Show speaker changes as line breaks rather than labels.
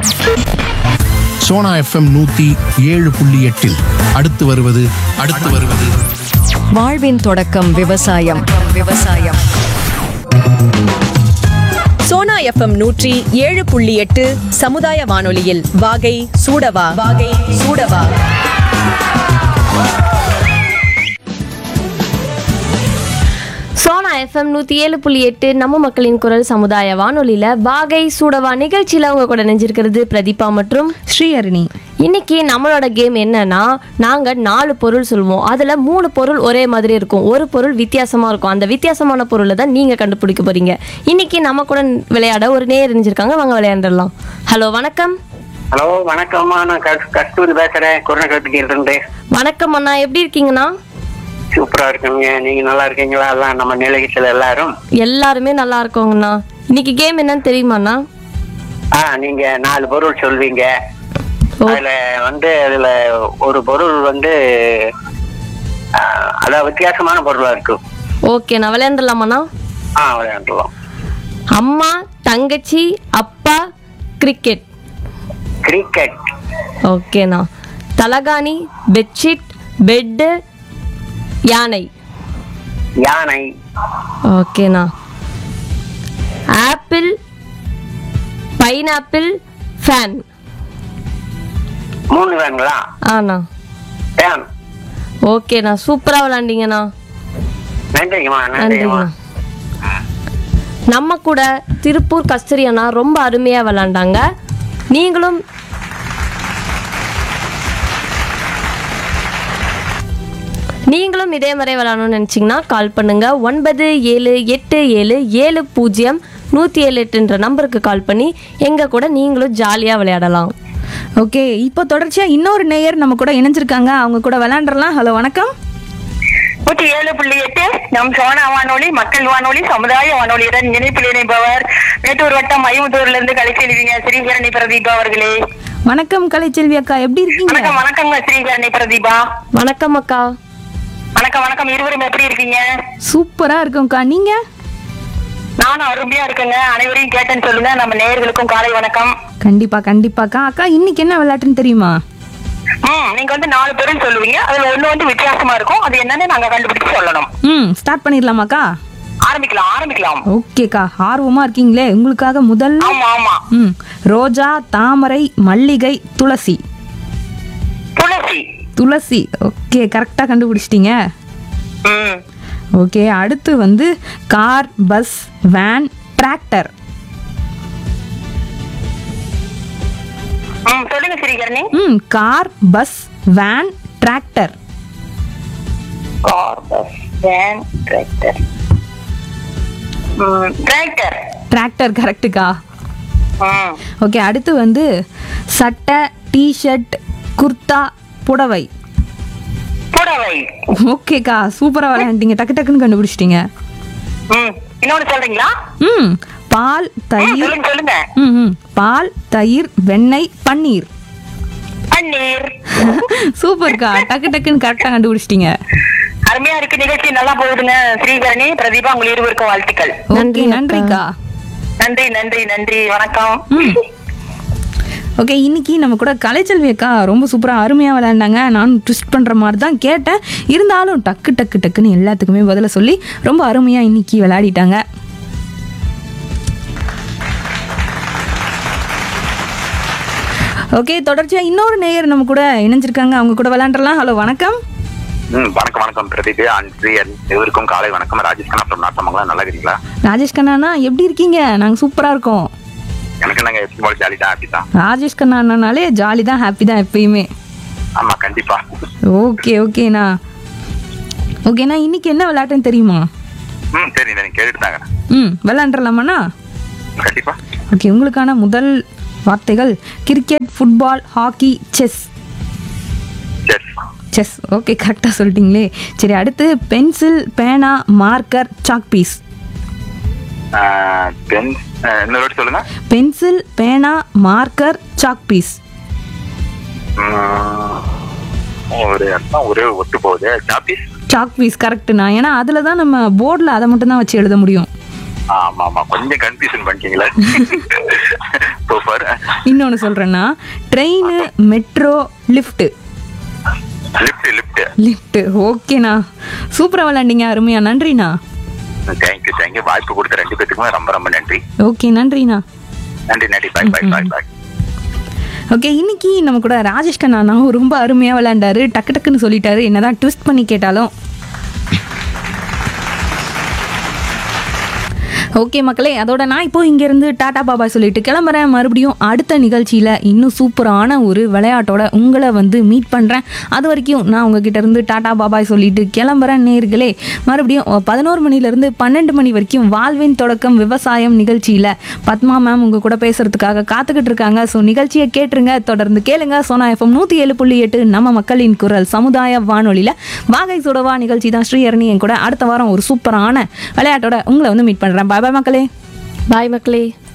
Sona FM நூத்தி ஏழு புள்ளி எட்டில் அடுத்து வருவது அடுத்து வருவது
வாழ்வின் தொடக்கம் விவசாயம் விவசாயம்
சோனா எஃப்எம் நூற்றி ஏழு புள்ளி எட்டு சமுதாய வானொலியில் வாகை சூடவா வாகை சூடவா
சோனா எஃப்எம் நூற்றி ஏழு புள்ளி எட்டு நம்ம மக்களின் குரல் சமுதாய வானொலியில் வாகை சூடவா நிகழ்ச்சியில் அவங்க கூட நினைஞ்சிருக்கிறது பிரதீபா மற்றும்
ஸ்ரீஹரணி
இன்னைக்கு நம்மளோட கேம் என்னன்னா நாங்கள் நாலு பொருள் சொல்லுவோம் அதில் மூணு பொருள் ஒரே மாதிரி இருக்கும் ஒரு பொருள் வித்தியாசமாக இருக்கும் அந்த வித்தியாசமான பொருளை தான் நீங்கள் கண்டுபிடிக்க போறீங்க இன்னைக்கு நம்ம கூட விளையாட ஒரு நேர் இருந்திருக்காங்க வாங்க விளையாண்டுடலாம் ஹலோ வணக்கம்
ஹலோ வணக்கம்மா நான் கஸ்- கஸ்தூரி பேசுறேன் குருணக்கட்டிட்டு இருந்து
வணக்கம் அண்ணா எப்படி இருக்கீங்கண்ணா
சூப்பரா இருக்குங்க நீங்க நல்லா இருக்கீங்களா எல்லாம் நம்ம நிலையத்தில் எல்லாரும்
எல்லாருமே நல்லா இருக்கோங்கண்ணா இன்னைக்கு கேம் என்னன்னு தெரியுமாண்ணா
ஆ நீங்க நாலு பொருள் சொல்வீங்க
ஓ.
அதுல வந்து அதுல ஒரு பொருள் வந்து ஆ, அதாவது வித்தியாசமான பொருளா இருக்கும்
ஓகே நான் விளையாண்டுலாமாண்ணா
ஆ விளையாண்டுலாம்
அம்மா தங்கச்சி அப்பா கிரிக்கெட்
கிரிக்கெட்
ஓகேண்ணா தலகாணி பெட்ஷீட் பெட்டு யானை
யானை
ஓகேண்ணா ஆப்பிள் பைனாப்பிள் ஃபேன்
மூணு வேணுங்களா
ஆண்ணா
ஃபேன்
ஓகேண்ணா சூப்பராக விளாண்டிங்கண்ணா
நன்றிங்கம்மா
நன்றிங்கண்ணா
நன்றிங்கம்மா
நம்ம கூட திருப்பூர் கஸ்தூரி அண்ணா ரொம்ப அருமையாக விளாண்டாங்க நீங்களும் நீங்களும் இதே மாதிரி விளாடணும்னு நினச்சிங்கன்னா கால் பண்ணுங்க ஒன்பது ஏழு எட்டு ஏழு ஏழு பூஜ்ஜியம் நூற்றி ஏழு எட்டுன்ற நம்பருக்கு கால் பண்ணி எங்கள் கூட நீங்களும் ஜாலியாக விளையாடலாம்
ஓகே இப்போ தொடர்ச்சியா இன்னொரு நேயர் நம்ம கூட இணைஞ்சிருக்காங்க அவங்க கூட விளையாண்டுறலாம் ஹலோ வணக்கம்
நூற்றி ஏழு புள்ளி எட்டு நம் சோனா வானொலி மக்கள் வானொலி சமுதாய வானொலியுடன் இணைப்பில் இணைப்பவர் மேட்டூர் வட்டம் ஐம்பத்தூர்ல இருந்து கலைச்செல்விங்க ஸ்ரீகரணி பிரதீபா அவர்களே
வணக்கம் கலைச்செல்வி அக்கா எப்படி இருக்கீங்க
வணக்கம் வணக்கங்க ஸ்ரீகரணி பிரதீபா
வணக்கம் அக்கா
வணக்கம் வணக்கம் இருவரும் எப்படி இருக்கீங்க
சூப்பரா இருக்கும்க்கா நீங்க
நானும் அருமையா இருக்கேங்க அனைவரையும் கேட்டேன்னு சொல்லுங்க நம்ம நேயர்களுக்கும் காலை வணக்கம்
கண்டிப்பா கண்டிப்பாக்கா அக்கா இன்னைக்கு என்ன விளையாட்டுன்னு தெரியுமா
ம் நீங்க வந்து நாலு பொருள் சொல்லுவீங்க அதுல ஒண்ணு வந்து வித்தியாசமா இருக்கும் அது என்னன்னு நாங்க கண்டுபிடிச்சு சொல்லணும்
ம் ஸ்டார்ட் பண்ணிடலாமாக்கா
ஆரம்பிக்கலாம் ஆரம்பிக்கலாம்
ஓகேக்கா ஆர்வமா இருக்கீங்களே உங்களுக்காக முதல்
ஆமா ஆமா
ம் ரோஜா தாமரை மல்லிகை துளசி
துளசி
துளசி ஓகே கரெக்டாக கண்டுபிடிச்சிட்டீங்க
ம்
ஓகே அடுத்து வந்து கார் பஸ் வேன் டிராக்டர்
ம் சொல்லுங்க ஸ்ரீகரணி
ம் car bus van tractor
car bus van tractor tractor
tractor கரெக்டுக்கா
ம்
ஓகே அடுத்து வந்து சட்டை டிஷர்ட் குர்தா புடவை
புடவை
ஓகேக்கா சூப்பராக விளையாண்டீங்க டக்கு டக்குன்னு கண்டுபிடிச்சிட்டீங்க
ம் இன்னொன்னு சொல்றீங்களா
ம் பால்
ம்,
தயிர்
சொல்லுங்க சொல்லுங்க
ம் ம் பால் தயிர் வெண்ணெய் பன்னீர்
பன்னீர்
சூப்பர்க்கா டக்கு டக்குன்னு கரெக்டாக கண்டுபிடிச்சிட்டீங்க
அருமையா இருக்கு நிகழ்ச்சி நல்லா போகுதுங்க ஸ்ரீகரணி பிரதீபா உங்கள் இருவருக்கும் வாழ்த்துக்கள்
ஓகே
நன்றி,
நன்றிக்கா
நன்றி நன்றி நன்றி வணக்கம்
ஓகே இன்னைக்கு நம்ம கூட கலைச்செல்வி அக்கா ரொம்ப சூப்பராக அருமையாக விளையாண்டாங்க நானும் ட்விஸ்ட் பண்ணுற மாதிரி தான் கேட்டேன் இருந்தாலும் டக்கு டக்கு டக்குன்னு எல்லாத்துக்குமே பதில சொல்லி ரொம்ப அருமையாக இன்னைக்கு விளையாடிட்டாங்க ஓகே தொடர்ச்சியாக இன்னொரு நேயர் நம்ம கூட இணைஞ்சிருக்காங்க அவங்க கூட விளையாண்டுறலாம் ஹலோ வணக்கம்
ம் வணக்கம் வணக்கம் பிரதீப் அன்று இவருக்கும் காலை வணக்கம் ராஜேஷ் கண்ணா from நாட்டமங்கலம் நல்லா இருக்கீங்களா
ராஜேஷ் கண்ணாண்ணா எப்படி இருக்கீங்க நாங்கள் சூப்பராக இருக்கோம்
எனக்கு நாங்க எப்பவும் ஜாலி தான் ஹாப்பி தான்
ராஜேஷ் கண்ணா அண்ணானாலே ஜாலி தான் ஹாப்பி தான் எப்பயுமே
ஆமா கண்டிப்பா
ஓகே ஓகேண்ணா ஓகேண்ணா இன்னைக்கு என்ன விளையாட்டுன்னு தெரியுமா
ம் சரி நீங்க கேட்டுட்டு தாங்க
ம் விளையாண்டுலாமாண்ணா
கண்டிப்பா
ஓகே உங்களுக்கான முதல் வார்த்தைகள் கிரிக்கெட் ஃபுட்பால் ஹாக்கி செஸ்
சரி
செஸ் ஓகே கரெக்டாக சொல்லிட்டீங்களே சரி அடுத்து பென்சில் பேனா மார்க்கர் சாக் பீஸ்
பென் இன்னொரு வாட்டி சொல்லுங்க
பென்சில் பேனா மார்க்கர் சாக் பீஸ்
ம், ஒரு அர்த்தம் ஒரே ஒத்து போகுது சாப்பீஸ்
சாக் பீஸ் கரெக்டுண்ணா ஏன்னா அதில் தான் நம்ம போர்டில் அதை மட்டும் தான் வச்சு எழுத முடியும்
ஆமா ஆமா கொஞ்சம் கன்ஃபியூஷன் பண்ணிட்டீங்களே இப்போ சூப்பர்
இன்னொன்று சொல்கிறேன்னா train metro lift
lift lift
lift ஓகேண்ணா சூப்பராக விளாண்டிங்க அருமையா நன்றிண்ணா
தேங்க்யூ தேங்க்யூ வாய்ப்பு கொடுத்த ரெண்டு பேத்துக்குமே ரொம்ப ரொம்ப நன்றி
ஓகே நன்றிண்ணா
நன்றி நன்றி பாய் பாய் பாய் பாய்
ஓகே இன்னைக்கு நம்ம கூட ராஜேஷ் கண்ணா ரொம்ப அருமையாக விளையாண்டாரு டக்கு டக்குன்னு சொல்லிட்டாரு என்னதான் ட்விஸ்ட் பண்ணி கேட்டாலும் ஓகே மக்களே அதோட நான் இப்போ இங்கேருந்து டாடா பாபா சொல்லிட்டு கிளம்புறேன் மறுபடியும் அடுத்த நிகழ்ச்சியில் இன்னும் சூப்பரான ஒரு விளையாட்டோட உங்களை வந்து மீட் பண்ணுறேன் அது வரைக்கும் நான் உங்ககிட்ட இருந்து டாடா பாபாய் சொல்லிட்டு கிளம்புறேன் நேர்களே மறுபடியும் பதினோரு மணிலேருந்து பன்னெண்டு மணி வரைக்கும் வாழ்வின் தொடக்கம் விவசாயம் நிகழ்ச்சியில் பத்மா மேம் உங்கள் கூட பேசுறதுக்காக காத்துக்கிட்டு இருக்காங்க ஸோ நிகழ்ச்சியை கேட்டுருங்க தொடர்ந்து கேளுங்க சோனா எஃப்எம் நூற்றி ஏழு புள்ளி எட்டு நம்ம மக்களின் குரல் சமுதாய வானொலியில் வாகை சுடவா நிகழ்ச்சி தான் ஸ்ரீஹரணி என் கூட அடுத்த வாரம் ஒரு சூப்பரான விளையாட்டோட உங்களை வந்து மீட் பண்ணுறேன் பாய் பாய் மக்களே
பாய் மக்களே